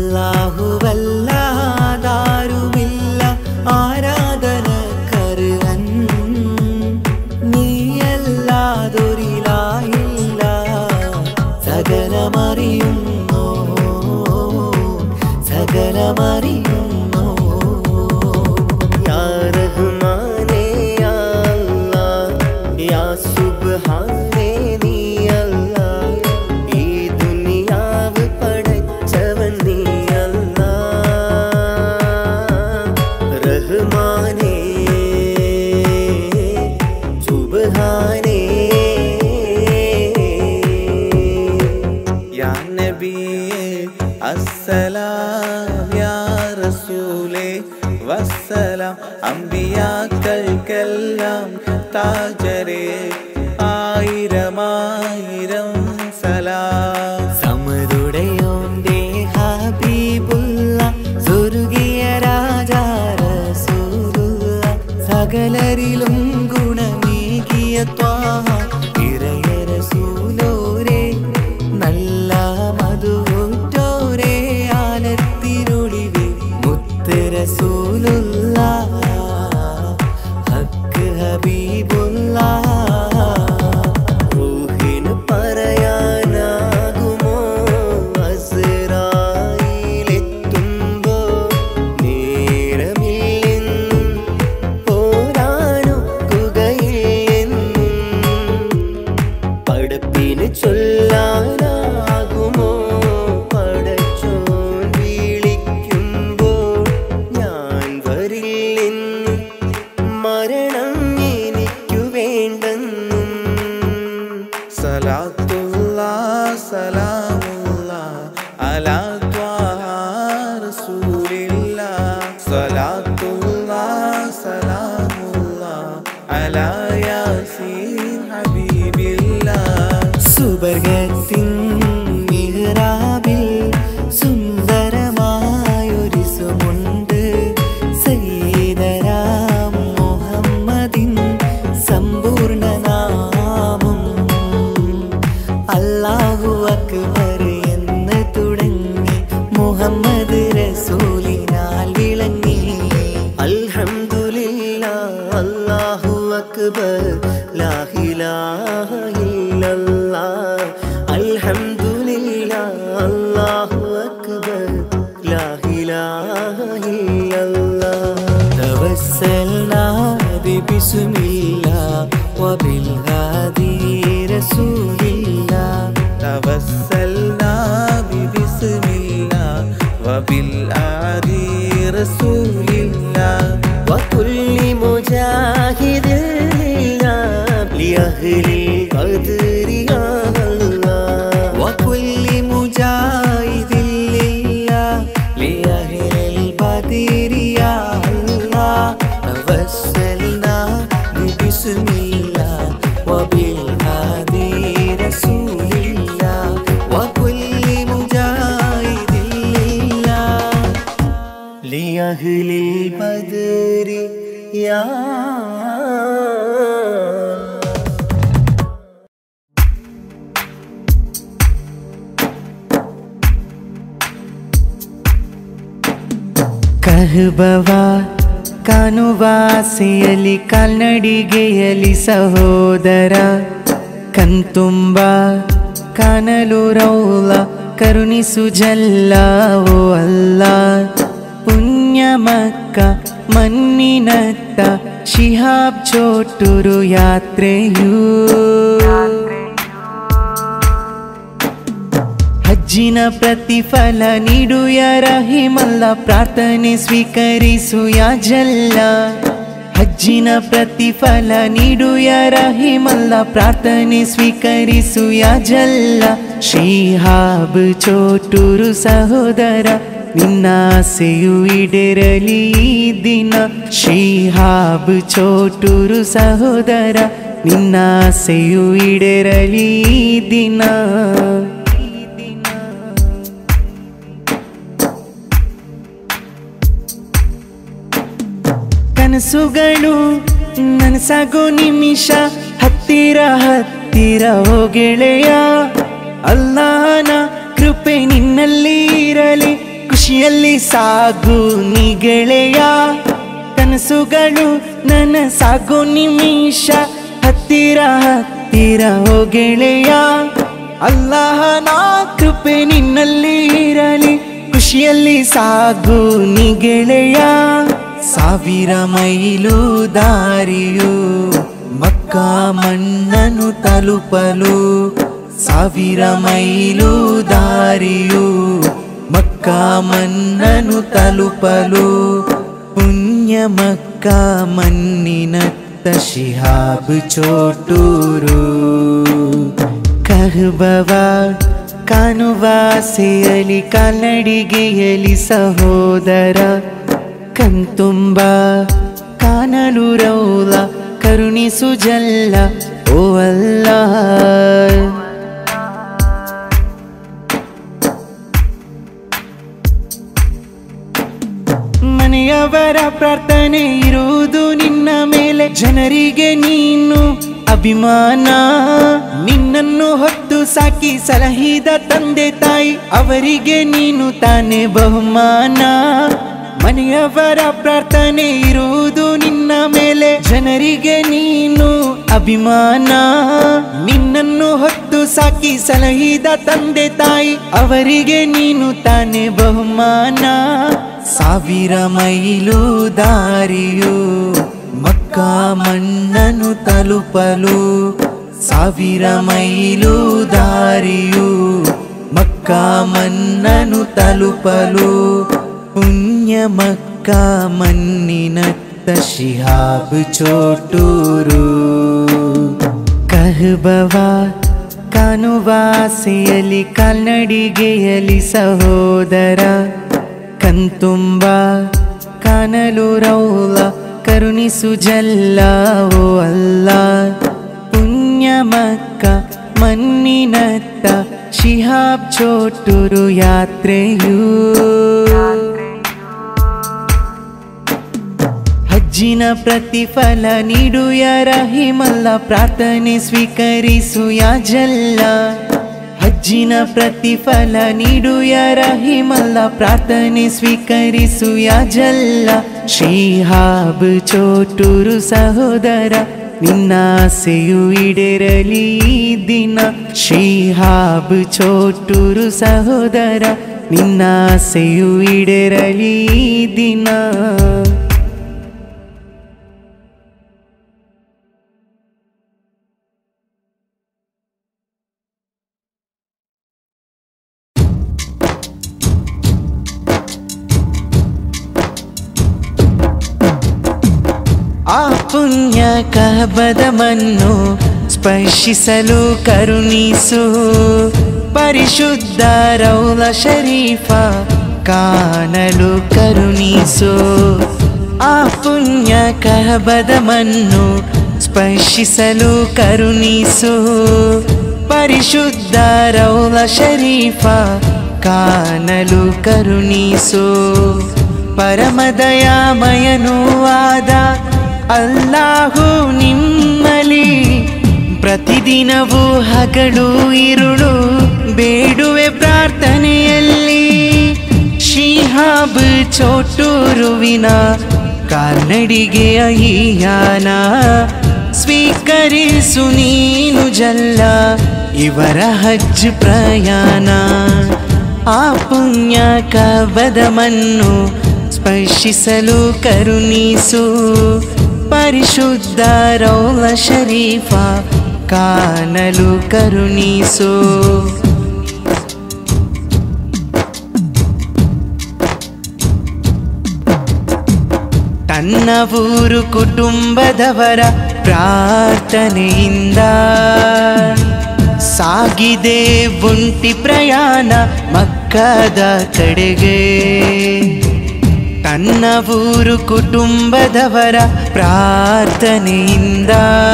അല്ലാഹുവല്ലാതാരുമില്ല ആരാധന കരുവൻ നീയല്ലാതൊരിലായില്ല സകലമറിയുന്നു സകലമറിയുന്നു യാ റഹ്മാനേ യാ അല്ലാഹ് യാ സുബ്ഹാനേ നീ അല്ലാഹ് ഈ ദുനിയാവ് പടച്ചവൻ നീ അല്ലാഹ് റഹ്മാനേ സുബ്ഹാനേ യാ നബിയേ അസ്സലാം യാ റസൂലേ വസ്സലാം അമ്പിയാക്കൾക്കെല്ലാം താജരേ ആയിരമായിരം സലാം സമതുടയോന്റെ ഹബീബുള്ള സ്വർഗീയ രാജാ റസൂലുള്ള സകലരിലും ഗുണമേകിയ ത്വാഹ ഇറയ റസൂലോരേ നല്ല മധുറ്റോരേ ആലത്തിനൊളിവേ മുത്ത് റസൂലുള്ള ഹക്ക് ഹബീബുള്ള റൂഹിന് പറയാനാകുമോ അസ്രായിലെത്തുമ്പോ നേരമില്ലെന്നും പോരാനൊക്കുകയില്ലെന്നും പടപ്പിന് ചൊല്ലാനാകുമോ പടച്ചോൻ വിളിക്കുമ്പോൾ ഞാൻ വരില്ലെന്ന് മരണം എനിക്കു വേണ്ടെന്നും സലാത്തുള്ള സലാമുള്ള അലാ ത്വാഹ റസൂലില്ല സലാത്തുള്ള സലാമുള്ള അലാ യാസീൻ ഹബീബില്ല സുബർഗത്തിൻ മിഹ്റാബിൽ സുന്ദരമായൊരു സുമുണ്ട് സയ്യിദരാം മുഹമ്മദിൻ സമ്പൂർണ്ണ നാമം അല്ലാഹു അക്ബർ എന്ന് തുടങ്ങി മുഹമ്മദ് റസൂലിനാൽ വിളങ്ങി അൽഹംദുലില്ലാ അല്ലാഹു അക്ബർ ലാ ഇലാഹ ഇല്ലല്ലാഹ് അൽഹംദുലില്ലാ അല്ലാഹു അക്ബർ ലാ ഇലാഹ ഇല്ലല്ലാഹ് توسلنا ببسم الله وبالهادي رسول الله توسلنا ببسم الله وبالآدي رسول الله وكل مجاهد لله لأهل القدر يا الله وكل مجاهد لله لأهل البدر يا الله توسلنا ببسم الله وبالهادي رسول الله وكل مجاهد لله لأهل البدر يا ಕಹಬವ ಕಾನುವಾಸೆಯಲಿ ಕಾಲ್ನಡಿಗೆಯಲಿ ಸಹೋದರ ಕಣ್ತುಂಬ ಕಾನಲು ರೌಲ ಕರುಣಿಸು ಜಲ್ಲ ಓ ಅಲ್ಲ ಪುಣ್ಯ ಮಕ್ಕ ಮಣ್ಣಿನತ್ತ ಶಿಹಾಬ್ ಚೋಟುರು ಯಾತ್ರೆಯೂ ಹಜ್ಜಿನ ಪ್ರತಿಫಲ ನೀಡುಯ ರಹಿಮಲ್ಲ ಪ್ರಾರ್ಥನೆ ಸ್ವೀಕರಿಸು ಯಾ ಜಲ್ಲ ಹಜ್ಜಿನ ಪ್ರತಿಫಲ ನೀಡುಯ ರಹಿಮಲ್ಲ ಪ್ರಾರ್ಥನೆ ಸ್ವೀಕರಿಸು ಯಾ ಜಲ್ಲ ಶ್ರೀಹಾಬ್ ಚೋಟೂರು ಸಹೋದರ ನಿನ್ನ ಆಸೆಯು ಈಡೇರಲಿ ಈ ದಿನ ಶ್ರೀಹಾಬ್ ಚೋಟೂರು ಸಹೋದರ ನಿನ್ನ ಆಸೆಯು ಈಡೇರಲಿ ಈ ದಿನ ಕನಸುಗಳು ನನಸಾಗೋ ನಿಮಿಷ ಹತ್ತಿರ ಹತ್ತಿರ ಓ ಗೆಳೆಯ ಅಲ್ಲಾನ ಕೃಪೆ ನಿನ್ನಲ್ಲಿ ಇರಲಿ ಖುಷಿಯಲ್ಲಿ ಸಾಗು ನೀ ಗೆಳೆಯ ಕನಸುಗಳು ನನಸಾಗು ನಿಮಿಷ ಹತ್ತಿರ ಹತ್ತಿರ ಹೋ ಗೆಳೆಯ ಅಲ್ಲಹನ ಕೃಪೆ ನಿನ್ನಲ್ಲಿ ಇರಲಿ ಖುಷಿಯಲ್ಲಿ ಸಾಗು ನೀ ಗೆಳೆಯ ಸಾವಿರ ಮೈಲು ದಾರಿಯು ಮಕ್ಕ ಮಣ್ಣನು ತಲುಪಲು ಸಾವಿರ ಮೈಲು ದಾರಿಯು ಮಕ್ಕ ಮಣ್ಣನು ತಲುಪಲು ಪುಣ್ಯ ಮಕ್ಕ ಮಣ್ಣಿನತ್ತ ಶಿಹಾಬ್ ಚೋಟೂರು ಕಹಬವ ಕಾಣುವ ಆಸೆಯಲಿ ಕಾಲ್ನಡಿಗೆಯಲಿ ಸಹೋದರ ಕಣ್ತುಂಬ ಕಾಣಲು ರೌಲ ಕರುಣಿಸು ಜಲ್ಲ ಓ ಅಲ್ಲ ಮನೆಯವರ ಪ್ರಾರ್ಥನೆ ಇರುವುದು ನಿನ್ನ ಮೇಲೆ ಜನರಿಗೆ ನೀನು ಅಭಿಮಾನ ನಿನ್ನನ್ನು ಹೊತ್ತು ಸಾಕಿ ಸಲಹಿದ ತಂದೆ ತಾಯಿ ಅವರಿಗೆ ನೀನು ತಾನೇ ಬಹುಮಾನ ಮನೆಯವರ ಪ್ರಾರ್ಥನೆ ಇರುವುದು ನಿನ್ನ ಮೇಲೆ ಜನರಿಗೆ ನೀನು ಅಭಿಮಾನ ನಿನ್ನನ್ನು ಹೊತ್ತು ಸಾಕಿ ಸಲಹಿದ ತಂದೆ ತಾಯಿ ಅವರಿಗೆ ನೀನು ತಾನೇ ಬಹುಮಾನ ಸಾವಿರ ಮೈಲು ದಾರಿಯು ಮಕ್ಕ ಮಣ್ಣನು ತಲುಪಲು ಸಾವಿರ ಮೈಲು ದಾರಿಯು ಮಕ್ಕ ಮಣ್ಣನು ತಲುಪಲು ಪುಣ್ಯ ಮಕ್ಕ ಮಣ್ಣಿನತ್ತ ಶಿಹಾಬ್ ಚೋಟೂರು ಕಹಬವ ಕಾಣುವ ಆಸೆಯಲಿ ಕಾಲ್ನಡಿಗೆಯಲಿ ಸಹೋದರ ಕಣ್ತುಂಬ ಕಾಣಲು ರೌಲ ಕರುಣಿಸು ಜಲ್ಲ ಓ ಅಲ್ಲ ಪುಣ್ಯ ಮಕ್ಕ ಮಣ್ಣಿನತ್ತ ಶಿಹಾಬ್ ಚೋಟುರು ಯಾತ್ರೆಯೂ ಹಜ್ಜಿನ ಪ್ರತಿಫಲ ನೀಡು ಯಾ ರಹಿಮಲ್ಲ ಪ್ರಾರ್ಥನೆ ಸ್ವೀಕರಿಸು ಯಾ ಜಲ್ಲ ಹಜ್ಜಿನ ಪ್ರತಿಫಲ ನೀಡು ಯಾ ರಹಿಮಲ್ಲ ಪ್ರಾರ್ಥನೆ ಸ್ವೀಕರಿಸು ಯಾ ಜಲ್ಲ ಶ್ರೀಹಾಬ್ ಚೋಟೂರು ಸಹೋದರ ನಿನ್ನ ಆಸೆಯು ಈಡೇರಲಿ ಈ ದಿನ ಶ್ರೀಹಾಬ್ ಚೋಟೂರು ಸಹೋದರ ನಿನ್ನ ಆಸೆಯು ಈಡೇರಲಿ ಈ ದಿನ ಆ ಪುಣ್ಯ ಕಹಬದ ಮಣ್ಣು ಸ್ಪರ್ಶಿಸಲು ಕರುಣಿಸು ಪರಿಶುದ್ಧ ರೌಲ ಶರೀಫ ಕಾಣಲು ಕರುಣಿಸು ಆ ಪುಣ್ಯ ಕಹಬದ ಮಣ್ಣು ಸ್ಪರ್ಶಿಸಲು ಕರುಣಿಸು ಪರಿಶುದ್ಧ ರೌಲ ಶರೀಫ ಕಾಣಲು ಕರುಣಿಸು ಪರಮದಯಾಮಯನೂ ಆದ ಅಲ್ಲಾಹು ನಿಮ್ಮಲಿ ಪ್ರತಿದಿನವೂ ಹಗಲು ಇರುಳು ಬೇಡುವೆ ಪ್ರಾರ್ಥನೆಯಲ್ಲಿ ಶಿಹಾಬ್ ಚೋಟೂರುವಿನ ಕಾಲ್ನಡಿಗೆಯ ಈ ಯಾನ ಸ್ವೀಕರಿಸು ನೀನು ಜಲ್ಲ ಇವರ ಹಜ್ ಪ್ರಯಾಣ ಆ ಪುಣ್ಯ ಕವದ ಮಣ್ಣು ಸ್ಪರ್ಶಿಸಲು ಕರುಣಿಸು ಪರಿಶುದ್ಧ ರೌಲ ಶರೀಫ ಕಾಣಲು ಕರುಣಿಸು ತನ್ನ ಊರು ಕುಟುಂಬದವರ ಪ್ರಾರ್ಥನೆಯಿಂದ ಸಾಗಿದೆ ಬುಂಟಿ ಪ್ರಯಾಣ ಮಕ್ಕದ ಕಡೆಗೆ ತನ್ನ ಊರು ಕುಟುಂಬದವರ ಪ್ರಾರ್ಥನೆಯಿಂದ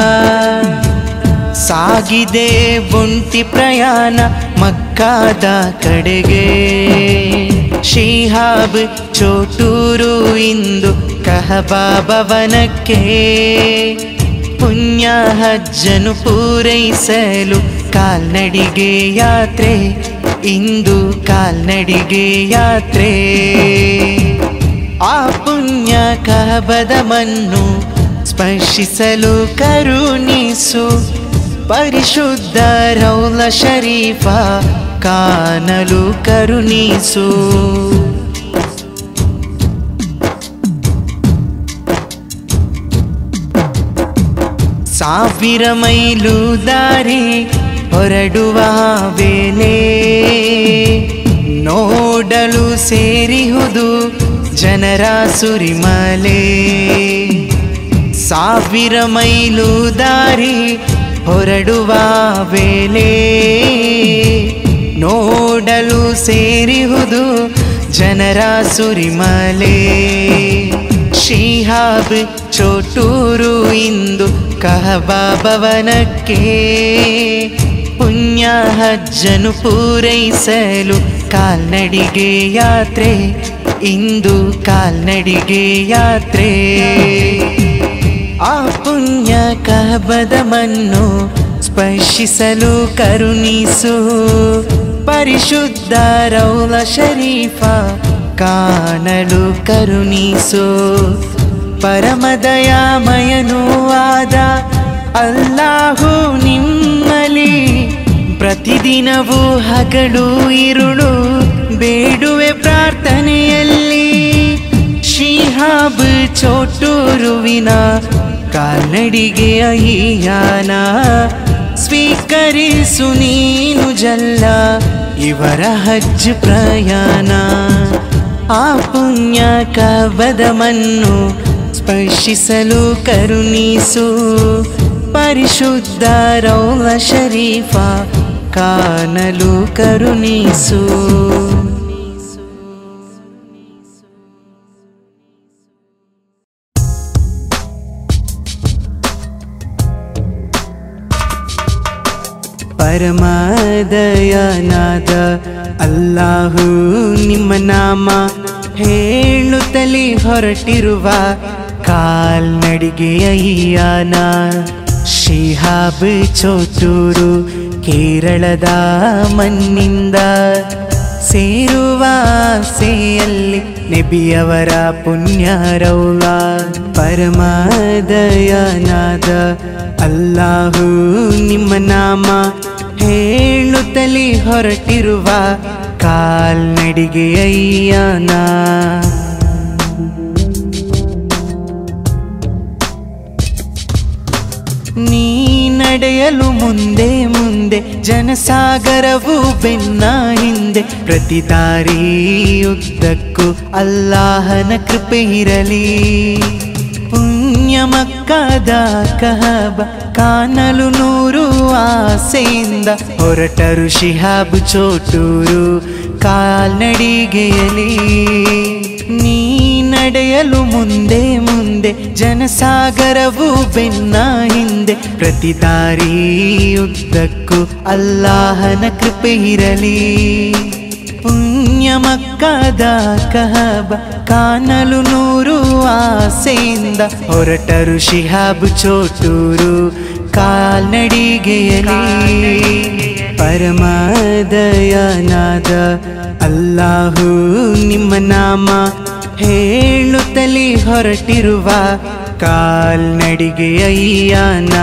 ಸಾಗಿದೆ ಬುಂಟಿ ಪ್ರಯಾಣ ಮಕ್ಕಾದ ಕಡೆಗೆ ಶಿಹಾಬ್ ಚೋಟೂರು ಇಂದು ಕಹಬಾ ಭವನಕ್ಕೆ ಪುಣ್ಯ ಹಜ್ಜನು ಪೂರೈಸಲು ಕಾಲ್ನಡಿಗೆ ಯಾತ್ರೆ ಇಂದು ಕಾಲ್ನಡಿಗೆ ಯಾತ್ರೆ ಆ ಪುಣ್ಯ ಕಹಬದ ಮಣ್ಣು ಸ್ಪರ್ಶಿಸಲು ಕರುಣಿಸು ಪರಿಶುದ್ಧ ರೌಲ ಶರೀಫ ಕಾಣಲು ಕರುಣಿಸು ಸಾವಿರ ಮೈಲು ದಾರಿ ಹೊರಡುವ ವೇಳೆ ನೋಡಲು ಸೇರಿಹುದು ಜನರ ಸುರಿಮಲೆ ಸಾವಿರ ಮೈಲು ದಾರಿ ಹೊರಡುವ ವೇಳೆ ನೋಡಲು ಸೇರಿಹುದು ಜನರ ಸುರಿಮಲೆ ಶಿಹಾಬ್ ಚೋಟೂರು ಇಂದು ಕಹಬಾ ಭವನಕ್ಕೆ ಪುಣ್ಯ ಹಜ್ಜನು ಪೂರೈಸಲು ಕಾಲ್ನಡಿಗೆ ಯಾತ್ರೆ ಇಂದು ಕಾಲ್ನಡಿಗೆ ಯಾತ್ರೆ ಆ ಪುಣ್ಯ ಕಹಬದ ಮಣ್ಣು ಸ್ಪರ್ಶಿಸಲು ಕರುಣಿಸು ಪರಿಶುದ್ಧ ರೌಲ ಶರೀಫ ಕಾಣಲು ಕರುಣಿಸು ಪರಮದಯಾಮಯನೂ ಆದ ಅಲ್ಲಾಹು ನಿಮ್ಮಲಿ ಪ್ರತಿದಿನವೂ ಹಗಲು ಇರುಳು ಬೇಡುವೆ ಪ್ರಾರ್ಥನೆಯಲ್ಲಿ ಶಿಹಾಬ್ ಚೋಟೂರುವಿನ ಕಾಲ್ನಡಿಗೆಯ ಈ ಯಾನ ಸ್ವೀಕರಿಸು ನೀನು ಜಲ್ಲ ಇವರ ಹಜ್ ಪ್ರಯಾಣ ಆ ಪುಣ್ಯ ಕಬದ ಮಣ್ಣು ಸ್ಪರ್ಶಿಸಲು ಕರುಣಿಸು ಪರಿಶುದ್ಧ ರೌಲ ಶರೀಫ ಕಾಣಲು ಕರುಣಿಸು ಪರಮದಯನಾದ ಅಲ್ಲಾಹು ನಿಮ್ಮ ನಾಮ ಹೇಳುತ್ತಲೇ ಹೊರಟಿರುವ ಕಾಲ್ನಡಿಗೆಯ ಯಾನ ಶಿಹಾಬ್ ಚೋಟೂರು ಕೇರಳದ ಮಣ್ಣಿಂದ ಸೇರುವ ಆಸೆಯಲ್ಲಿ ನೆಬಿಯವರ ಪುಣ್ಯ ರೌಲ ಪರಮದಯನಾದ ಅಲ್ಲಾಹು ನಿಮ್ಮ ನಾಮ ಹೇಳುತ್ತಲೇ ಹೊರಟಿರುವ ಕಾಲ್ನಡಿಗೆಯ ಯಾನ ನೀ ನಡೆಯಲು ಮುಂದೆ ಮುಂದೆ ಜನಸಾಗರವು ಬೆನ್ನ ಹಿಂದೆ ಪ್ರತಿ ದಾರಿಯುದ್ದಕ್ಕೂ ಅಲ್ಲಾಹನ ಕೃಪೆ ಇರಲಿ ಪುಣ್ಯ ಮಕ್ಕದ ಕಹಬ ಕಾಣಲು ನೂರು ಆಸೆಯಿಂದ ಹೊರಟರು ಶಿಹಾಬ್ ಚೋಟೂರು ಕಾಲ್ನಡಿಗೆಯಲಿ ನೀ ನಡೆಯಲು ಮುಂದೆ ಮುಂದೆ ಜನಸಾಗರವು ಬೆನ್ನ ಹಿಂದೆ ಪ್ರತಿ ದಾರಿಯುದ್ದಕ್ಕೂ ಅಲ್ಲಾಹನ ಕೃಪೆ ಇರಲಿ ಪುಣ್ಯ ಮಕ್ಕದ ಕಹಬ ಕಾಣಲು ನೂರು ಆಸೆಯಿಂದ ಹೊರಟರು ಶಿಹಾಬ್ ಚೋಟೂರು ಕಾಲ್ನಡಿಗೆಯಲಿ ಪರಮದಯನಾದ ಅಲ್ಲಾಹು ನಿಮ್ಮ ನಾಮ ಹೇಳುತ್ತಲೇ ಹೊರಟಿರುವ ಕಾಲ್ನಡಿಗೆಯ ಯಾನ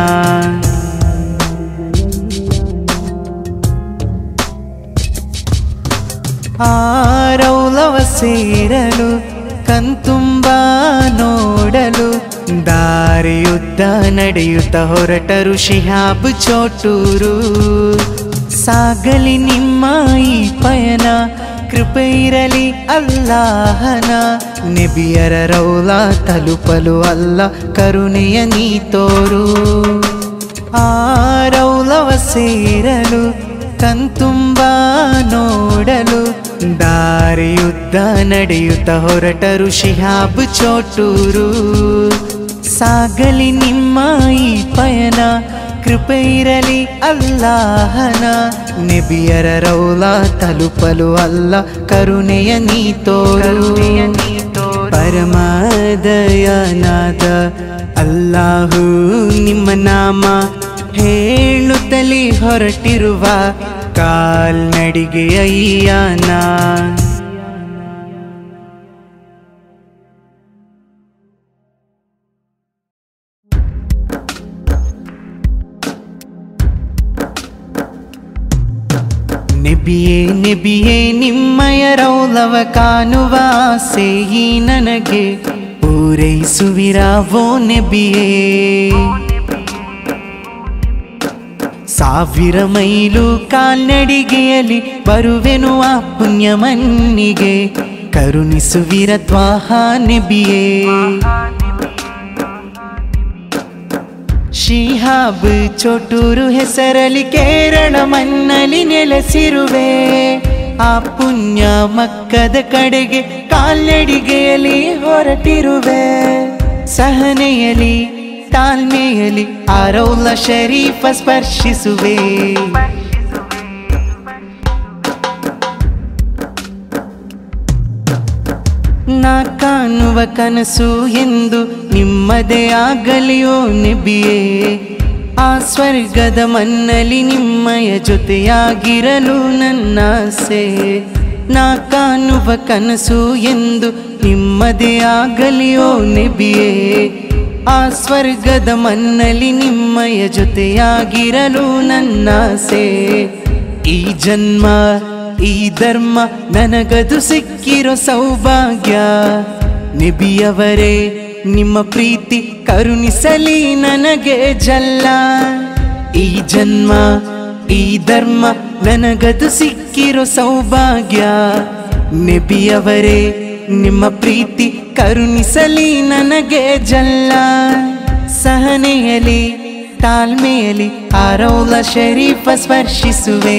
ಆರೌಲವ ಸೇರಲು ಕಣ್ತುಂಬ ನೋಡಲು ದಾರಿಯುದ್ದ ನಡೆಯುತ್ತ ಹೊರಟರು ಶಿಹಾಬ್ ಚೋಟೂರು ಸಾಗಲಿ ನಿಮ್ಮ ಈ ಪಯಣ ಕೃಪೆ ಇರಲಿ ಅಲ್ಲಾಹನ ನೆಬಿಯರ ರೌಲ ತಲುಪಲು ಅಲ್ಲ ಕರುಣೆಯ ನೀ ತೋರು ಆ ರೌಲವ ಸೇರಲು ಕಣ್ತುಂಬ ನೋಡಲು ದಾರಿಯುದ್ದ ನಡೆಯುತ್ತ ಹೊರಟರು ಶಿಹಾಬ್ ಚೋಟೂರು ಸಾಗಲಿ ನಿಮ್ಮ ಈ ಪಯಣ ಕೃಪೆ ಇರಲಿ ಅಲ್ಲಾಹನ ನೆಬಿಯರ ರೌಲ ತಲುಪಲು ಅಲ್ಲ ಕರುಣೆಯ ನೀ ತೋರು ಪರಮದಯನಾದ ಅಲ್ಲಾಹು ನಿಮ್ಮ ನಾಮ ಹೇಳುತ್ತಲೇ ಹೊರಟಿರುವ ಕಾಲ್ನಡಿಗೆ ಅಯ್ಯಾನ ನೆಬಿಯೇ ನೆಬಿಯೇ ನಿಮ್ಮಯ ರೌಲವ ಕಾಣುವ ಆಸೆ ಈ ನನಗೆ ಪೂರೈಸುವಿರಾವೋ ನೆಬಿಯೇ ಸಾವಿರ ಮೈಲು ಕಾಲ್ನಡಿಗೆಯಲ್ಲಿ ಬರುವೆನು ಆ ಪುಣ್ಯ ಮನ್ನಿಗೆ ಕರುಣಿಸುವಿರ ತ್ವಾಹ ನೆಬಿಯೇ ಶಿಹಾಬ್ ಚೋಟೂರು ಹೆಸರಲಿ ಕೇರಳ ಮಣ್ಣಲ್ಲಿ ನೆಲೆಸಿರುವೆ ಆ ಪುಣ್ಯ ಮಕ್ಕದ ಕಡೆಗೆ ಕಾಲ್ನಡಿಗೆಯಲ್ಲಿ ಹೊರಟಿರುವೆ ಸಹನೆಯಲಿ ತಾಳ್ಮೆಯಲಿ ಆರೌಲ ಶರೀಫ ಸ್ಪರ್ಶಿಸುವೆ ನಾ ಕಾಣುವ ಕನಸು ಎಂದು ನಿಮ್ಮದೇ ಆಗಲಿಯೋ ನೆಬಿಯೇ ಆ ಸ್ವರ್ಗದ ಮನ್ನಲಿ ನಿಮ್ಮಯ ಜೊತೆಯಾಗಿರಲು ನನ್ನ ಆಸೆ ನಾ ಕಾಣುವ ಕನಸು ಎಂದು ನಿಮ್ಮದೇ ಆಗಲಿಯೋ ನೆಬಿಯೇ ಆ ಸ್ವರ್ಗದ ಮನ್ನಲಿ ನಿಮ್ಮಯ ಜೊತೆಯಾಗಿರಲು ನನ್ನ ಆಸೆ ಈ ಜನ್ಮ ಈ ಧರ್ಮ ನನಗದು ಸಿಕ್ಕಿರೋ ಸೌಭಾಗ್ಯ ನಿಬಿಯವರೇ ನಿಮ್ಮ ಪ್ರೀತಿ ಕರುಣಿಸಲಿ ನನಗೆ ಜಲ್ಲ ಈ ಜನ್ಮ ಈ ಧರ್ಮ ನನಗದು ಸಿಕ್ಕಿರೋ ಸೌಭಾಗ್ಯ ನೆಬಿಯವರೇ ನಿಮ್ಮ ಪ್ರೀತಿ ಕರುಣಿಸಲಿ ನನಗೆ ಜಲ್ಲ ಸಹನೆಯಲಿ ತಾಳ್ಮೆಯಲಿ ಆರೌಲ ಶರೀಫ ಸ್ಪರ್ಶಿಸುವೆ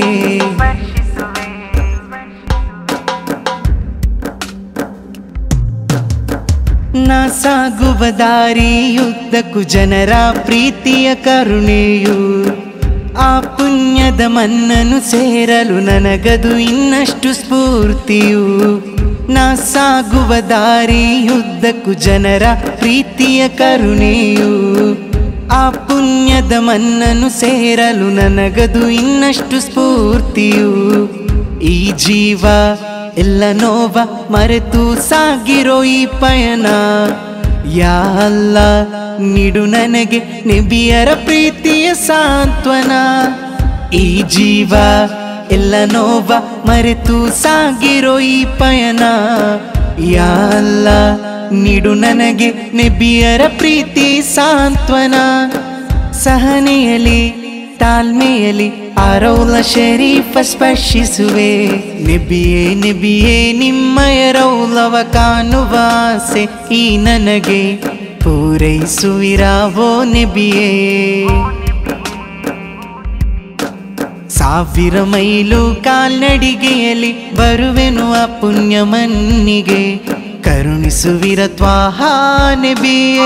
ನಾ ಸಾಗುವ ದಾರಿಯುದ್ದಕ್ಕೂ ಜನರ ಪ್ರೀತಿಯ ಕರುಣೆಯು ಆ ಪುಣ್ಯದ ಮನ್ನನು ಸೇರಲು ನನಗದು ಇನ್ನಷ್ಟು ಸ್ಫೂರ್ತಿಯು ನಾ ಸಾಗುವ ದಾರಿಯುದ್ದಕ್ಕೂ ಜನರ ಪ್ರೀತಿಯ ಕರುಣೆಯು ಆ ಪುಣ್ಯದ ಮನ್ನನು ಸೇರಲು ನನಗದು ಇನ್ನಷ್ಟು ಸ್ಫೂರ್ತಿಯು ಈ ಜೀವ ಎಲ್ಲ ನೋವ ಮರೆತು ಸಾಗಿರೋ ಈ ಪಯಣ ಯಾ ಅಲ್ಲ ನೀಡು ನನಗೆ ನಿಬಿಯರ ಪ್ರೀತಿಯ ಸಾಂತ್ವನ ಈ ಜೀವ ಎಲ್ಲ ನೋವ ಮರೆತು ಸಾಗಿರೋ ಈ ಪಯಣ ಯಾ ಅಲ್ಲ ನೀಡು ನನಗೆ ನೆಬಿಯರ ಪ್ರೀತಿ ಸಾಂತ್ವನ ಸಹನೆಯಲಿ ತಾಳ್ಮೆಯಲಿ ಆರೌಲ ಶರೀಫ ಸ್ಪರ್ಶಿಸುವೆ ನೆಬಿಯೇ ನೆಬಿಯೇ ನಿಮ್ಮಯ ರೌಲವ ಕಾಣುವ ಆಸೆ ಈ ನನಗೆ ಪೂರೈಸುವಿರಾವೋ ನೆಬಿಯೇ ಸಾವಿರ ಮೈಲು ಕಾಲ್ನಡಿಗೆಯಲ್ಲಿ ಬರುವೆನು ಆ ಪುಣ್ಯ ಮನ್ನಿಗೆ ಕರುಣಿಸುವಿರ ತ್ವಾಹ ನೆಬಿಯೇ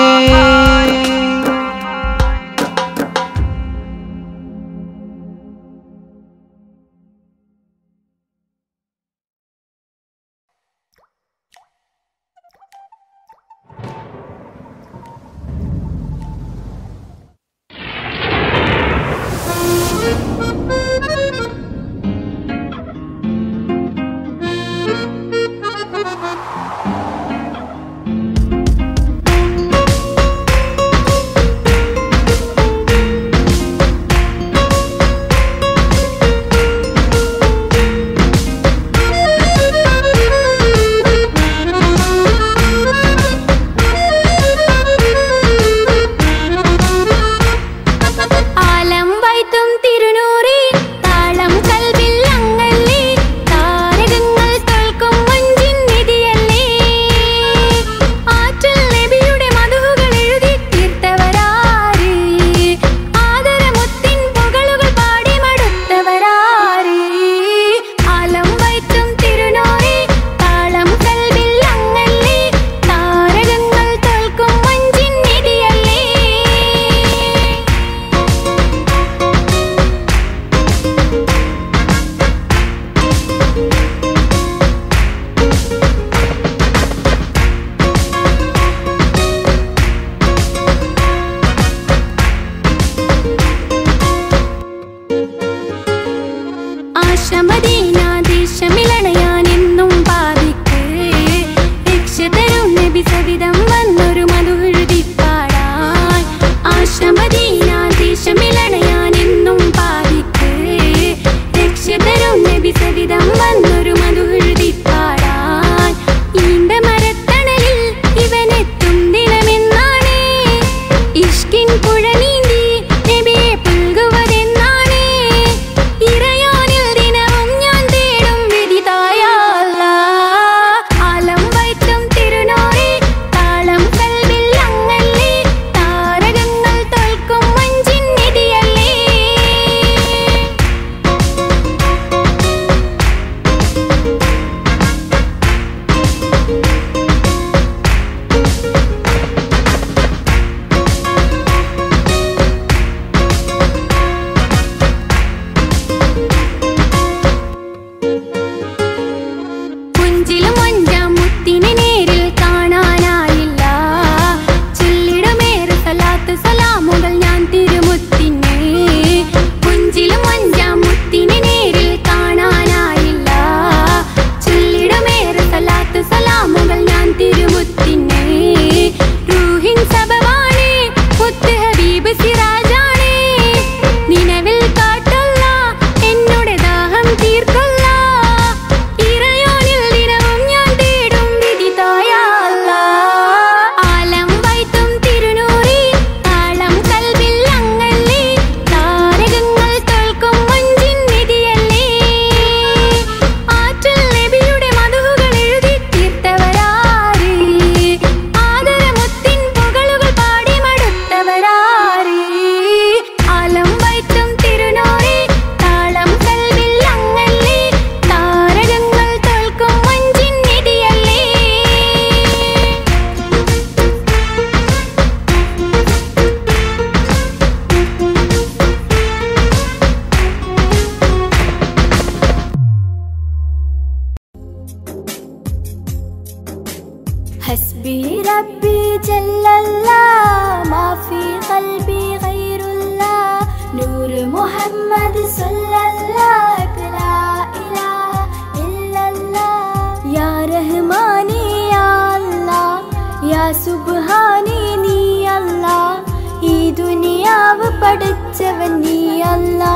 حسبي ربي جل الله ما في قلبي غير الله نور محمد صلى الله لا إله إلا الله يا رحماني يا الله يا സുബ്ഹാനി നീ അല്ലാ ഈ ദുനിയാവ് പഠിച്ചവൻ നീ അല്ലാ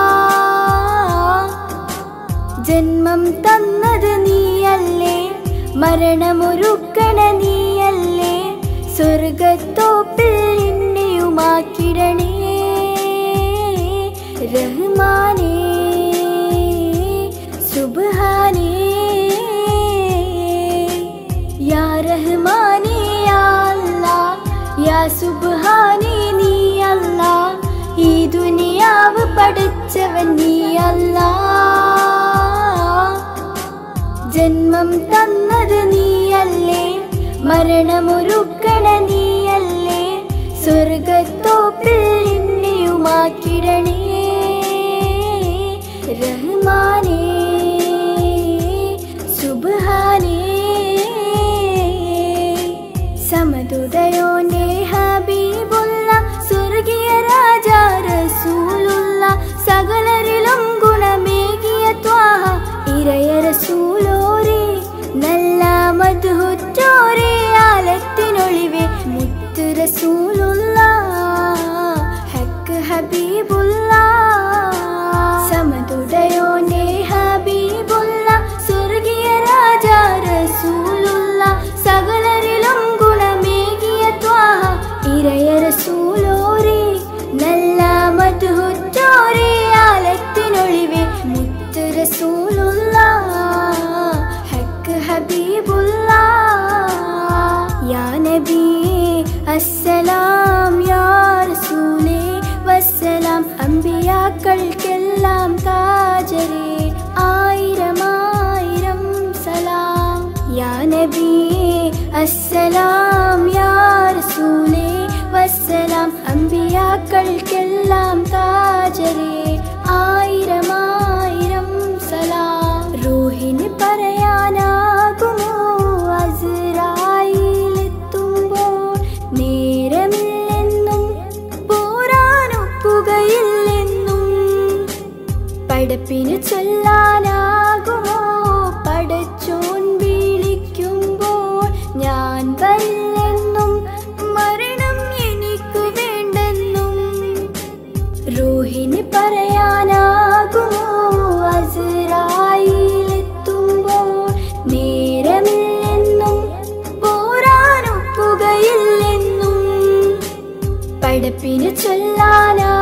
ജന്മം തന്നത് നീയല്ലേ മരണമൊരുക്കണ നീയല്ലേ സ്വർഗത്തോപ്പിൽ എന്നെയുമാക്കിടണേ റഹ്മാനേ സുബ്ഹാനേ യാ റഹ്മാനേ യാ അല്ലാ യാ സുബ്ഹാനേ നീ അല്ലാ ഈ ദുനിയാവ് പഠിച്ചവൻ നീ അല്ലാ ജന്മം തന്നത് നീയല്ലേ മരണമൊരുക്കണ നീയല്ലേ സ്വർഗത്തോപ്പിൽ എന്നെയുമാക്കിടണേ റഹ്മാനേ സുബ്ഹാനേ സമതുദയോന്റെ ഹബീബുള്ള സ്വർഗീയ രാജ റസൂലുള്ള സകലരിലും ഗുണമേകിയ ത്വാഹ ഇരയ റസൂലോരേ നല്ല മധുറ്റോരേ ആലത്തിനൊളിവേ മുത്ത് റസൂലുള്ള ഹക്ക് ഹബീബുള്ള സമതുദയോന്റെ ഹബീബുള്ള സ്വർഗീയ രാജ റസൂലുള്ള സകലരിലും ഗുണമേകിയ ത്വാഹ ഇരയ റസൂലോരേ നല്ല മധുറ്റോരേ ആലത്തിനൊളിവേ മുത്ത് റസൂലുള്ള ഹക്ക് ഹബീബുള്ള യാ നബിയേ അസ്സലാം യാ റസൂലേ വസ്സലാം അമ്പിയാക്കൾക്കെല്ലാം താജരേ ആയിരം ആയിരം സലാം യാ നബിയേ അസ്സലാം യാ റസൂലേ വസ്സലാം അമ്പിയാക്കൾക്കെല്ലാം താജരേ ആയിരം ആയിരം സലാം റൂഹിന് പറയാനാകുമോ അസ്രായിലെത്തുമ്പോൾ നേരമില്ലെന്നും പോരാനൊക്കുകയില്ലെന്നും പടപ്പിന് ചൊല്ലാനാകുമോ പടച്ചോൻ വിളിക്കുമ്പോൾ ഞാൻ വരില്ലെന്നും മരണം എനിക്ക് വേണ്ടെന്നും റൂഹിന് പറയാനാകുമോ അസ്രായിലെത്തുമ്പോൾ നേരമില്ലെന്നും പോരാനൊക്കുകയില്ലെന്നും പടപ്പിന് ചൊല്ലാനാ